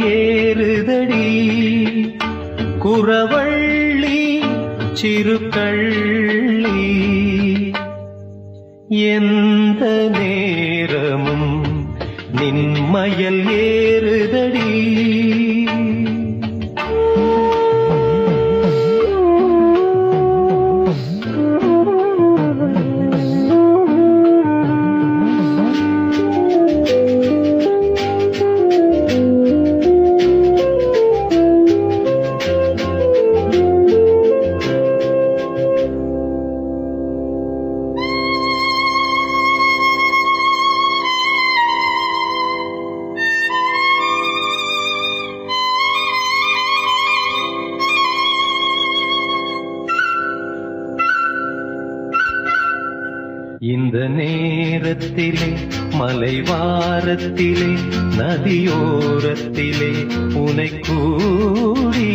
ஏறுதடி குறவள்ளி சிறுகள்ளி எந்த நேரமும் நின்மயல் ஏறுதடி இந்த நேரத்திலே மலைவாரத்திலே நதியோரத்திலே உனை கூடி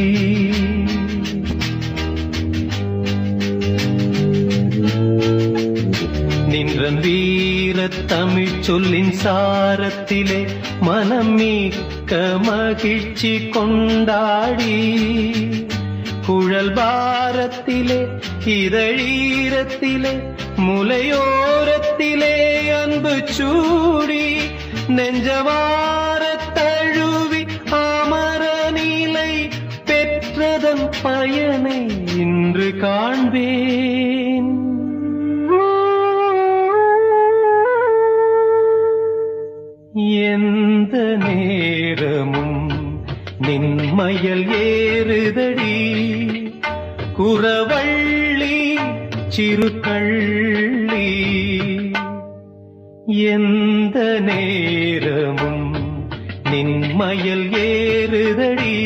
நின்றன் வீரத் தமிழ் சொல்லின் சாரத்திலே மனம் மீக்க மகிழ்ச்சி கொண்டாடி குழல் பாரத்திலே இதழீரத்திலே முலையோரத்திலே அன்பு சூடி நெஞ்சவாரத் தழுவி அமர நிலை பெற்றதன் பயனை இன்று காண்பேன் எந்த நேரமும் நின்மயல் ஏறுதடி குறவள்ளி சிறுகள்ளி எந்த நேரமும் நின்மயல் ஏறுதடி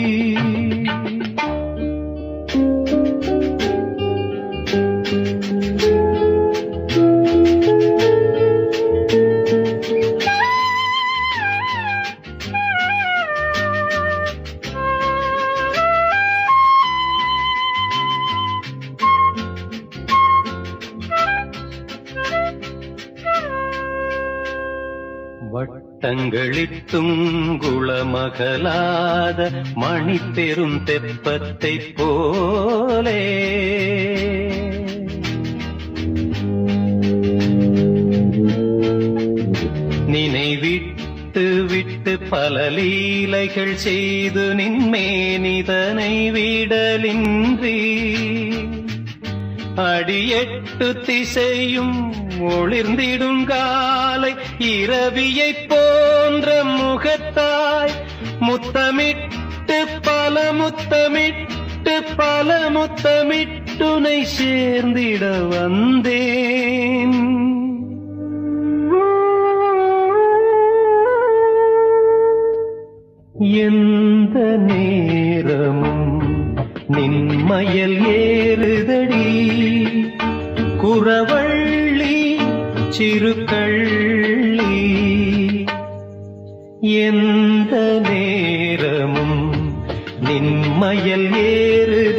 வட்டங்களிட்டும் குளமகலாத மணி பெரும் தெப்பத்தை போலே நினைவிட்டு விட்டு பல லீலைகள் செய்து நின்மேனிதனை விடலின்றி அடியெட்டு திசையும் ஒளிர்ந்திடும் காலை இரவியைப் போன்ற முகத்தாய் முத்தமிட்டு பல முத்தமிட்டு பல முத்தமிட்டுனை சேர்ந்திட வந்தேன் எந்த நேரமும் நின்மயல் ஏறுதடி குறவள்ளி சிறுகள்ளி எந்த நேரமும் நின்மயல் ஏறுதடி